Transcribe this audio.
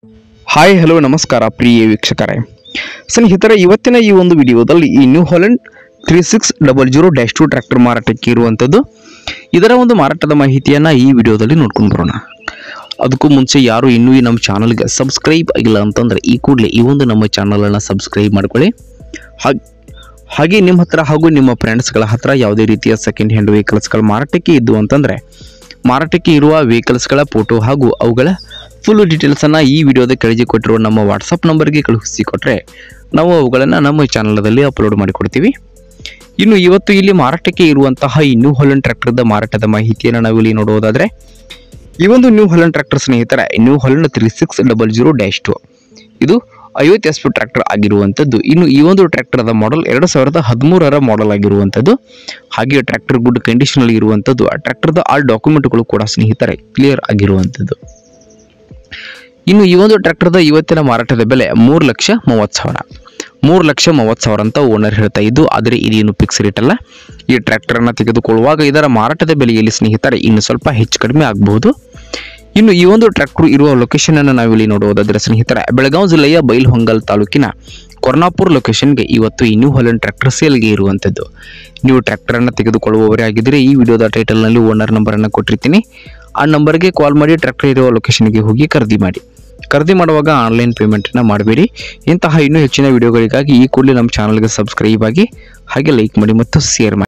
hi hello ನಮಸ್ಕಾರ ಪ್ರಿಯ ವೀಕ್ಷಕರೇ ಸ್ನೇಹಿತರೆ ಇವತ್ತಿನ ಈ ಒಂದು ವಿಡಿಯೋದಲ್ಲಿ ಈ New Holland three six double zero dash two tractor ಮಾರಾಟಕ್ಕೆ ಇರುವಂಥದ್ದು ಇದರ ಒಂದು ಮಾರಾಟದ ಮಾಹಿತಿಯನ್ನು ಈ ವಿಡಿಯೋದಲ್ಲಿ ನೋಡ್ಕೊಂಡು ಬರೋಣ ಅದಕ್ಕೂ ಮುಂಚೆ ಯಾರು ಇನ್ನೂ ಈ ನಮ್ಮ ಚಾನಲ್ಗೆ ಸಬ್ಸ್ಕ್ರೈಬ್ ಆಗಿಲ್ಲ ಅಂತಂದರೆ ಈ ಕೂಡಲೇ ಈ ಒಂದು ನಮ್ಮ ಚಾನಲನ್ನು ಸಬ್ಸ್ಕ್ರೈಬ್ ಮಾಡ್ಕೊಳ್ಳಿ ಹಾಗೆ ಹಾಗೆ ನಿಮ್ಮ ಹತ್ರ ಹಾಗೂ ನಿಮ್ಮ ಫ್ರೆಂಡ್ಸ್ಗಳ ಹತ್ರ ಯಾವುದೇ ರೀತಿಯ ಸೆಕೆಂಡ್ ಹ್ಯಾಂಡ್ ವೆಹಿಕಲ್ಸ್ಗಳ ಮಾರಾಟಕ್ಕೆ ಇದ್ದು ಅಂತಂದರೆ ಮಾರಾಟಕ್ಕೆ ಇರುವ ವೆಹಿಕಲ್ಸ್ಗಳ ಫೋಟೋ ಹಾಗೂ ಅವುಗಳ ಫುಲ್ ಡೀಟೇಲ್ಸನ್ನು ಈ ವಿಡಿಯೋದ ಕೆಳಗೆ ಕೊಟ್ಟಿರುವ ನಮ್ಮ ವಾಟ್ಸಪ್ ನಂಬರ್ಗೆ ಕಳುಹಿಸಿ ಕೊಟ್ಟರೆ ನಾವು ಅವುಗಳನ್ನು ನಮ್ಮ ಚಾನಲದಲ್ಲಿ ಅಪ್ಲೋಡ್ ಮಾಡಿಕೊಡ್ತೀವಿ ಇನ್ನು ಇವತ್ತು ಇಲ್ಲಿ ಮಾರಾಟಕ್ಕೆ ಇರುವಂತಹ ಈ ನ್ಯೂ ಹಾಲೆಂಡ್ ಟ್ರ್ಯಾಕ್ಟರ್ದ ಮಾರಾಟದ ಮಾಹಿತಿಯನ್ನು ನಾವು ಇಲ್ಲಿ ನೋಡುವುದಾದರೆ ಈ ಒಂದು ನ್ಯೂ ಹಾಲೆಂಡ್ ಟ್ರ್ಯಾಕ್ಟರ್ ಸ್ನೇಹಿತರೆ New Holland three six double zero dash two ಇದು ಐವತ್ತು ಎಸ್ ಪಿ ಟ್ರ್ಯಾಕ್ಟರ್ ಆಗಿರುವಂಥದ್ದು ಇನ್ನು ಈ ಒಂದು ಟ್ರ್ಯಾಕ್ಟರ್ದ ಮಾಡೆಲ್ ಎರಡು ಸಾವಿರದ ಹದಿಮೂರರ ಮಾಡೆಲ್ ಆಗಿರುವಂಥದ್ದು ಹಾಗೆ ಟ್ರ್ಯಾಕ್ಟರ್ ಗುಡ್ ಕಂಡೀಷನಲ್ಲಿ ಇರುವಂಥದ್ದು ಆ ಟ್ರ್ಯಾಕ್ಟರ್ದ ಆಲ್ ಡಾಕ್ಯುಮೆಂಟ್ಗಳು ಕೂಡ ಸ್ನೇಹಿತರೆ ಕ್ಲಿಯರ್ ಆಗಿರುವಂಥದ್ದು ಇನ್ನು ಈ ಒಂದು ಟ್ರ್ಯಾಕ್ಟರ್ದ ಇವತ್ತಿನ ಮಾರಾಟದ ಬೆಲೆ ಮೂರು ಲಕ್ಷ ಮೂವತ್ತು ಸಾವಿರ ಮೂರು ಲಕ್ಷ ಮೂವತ್ತು ಸಾವಿರ ಅಂತ ಓನರ್ ಹೇಳ್ತಾ ಇದ್ದು ಆದರೆ ಇದೇನು ಫಿಕ್ಸ್ ರೇಟ್ ಅಲ್ಲ ಈ ಟ್ರ್ಯಾಕ್ಟರನ್ನು ತೆಗೆದುಕೊಳ್ಳುವಾಗ ಇದರ ಮಾರಾಟದ ಬೆಲೆಯಲ್ಲಿ ಸ್ನೇಹಿತರೆ ಇನ್ನು ಸ್ವಲ್ಪ ಹೆಚ್ಚು ಕಡಿಮೆ ಆಗಬಹುದು ಇನ್ನು ಈ ಒಂದು ಟ್ರ್ಯಾಕ್ಟರ್ ಇರುವ ಲೊಕೇಶನ್ ಅನ್ನು ನಾವಿಲ್ಲಿ ನೋಡುವುದಾದರೆ ಸ್ನೇಹಿತರೆ ಬೆಳಗಾವಿ ಜಿಲ್ಲೆಯ ಬೈಲ್ಹೊಂಗಲ್ ತಾಲೂಕಿನ ಕೊರ್ನಾಪುರ್ ಲೊಕೇಶನ್ಗೆ ಇವತ್ತು ಈ ನ್ಯೂ ಹಾಲೆಂಡ್ ಟ್ರ್ಯಾಕ್ಟರ್ ಸೇಲ್ಗೆ ಇರುವಂಥದ್ದು ನೀವು ಟ್ರ್ಯಾಕ್ಟರನ್ನು ತೆಗೆದುಕೊಳ್ಳುವವರೇ ಆಗಿದ್ದರೆ ಈ ವಿಡಿಯೋದ ಟೈಟಲ್ನಲ್ಲಿ ಓನರ್ ನಂಬರನ್ನು ಕೊಟ್ಟಿರ್ತೀನಿ ಆ ನಂಬರ್ಗೆ ಕಾಲ್ ಮಾಡಿ ಟ್ರ್ಯಾಕ್ಟರ್ ಇರುವ ಲೊಕೇಶನ್ಗೆ ಹೋಗಿ ಖರೀದಿ ಮಾಡಿ ಖರೀದಿ ಮಾಡುವಾಗ ಆನ್ಲೈನ್ ಪೇಮೆಂಟನ್ನು ಮಾಡಬೇಡಿ ಇಂತಹ ಇನ್ನೂ ಹೆಚ್ಚಿನ ವಿಡಿಯೋಗಳಿಗಾಗಿ ಈ ಕೂಡಲೇ ನಮ್ಮ ಚಾನಲ್ಗೆ ಸಬ್ಸ್ಕ್ರೈಬ್ ಆಗಿ ಹಾಗೆ ಲೈಕ್ ಮಾಡಿ ಮತ್ತು ಶೇರ್ ಮಾಡಿ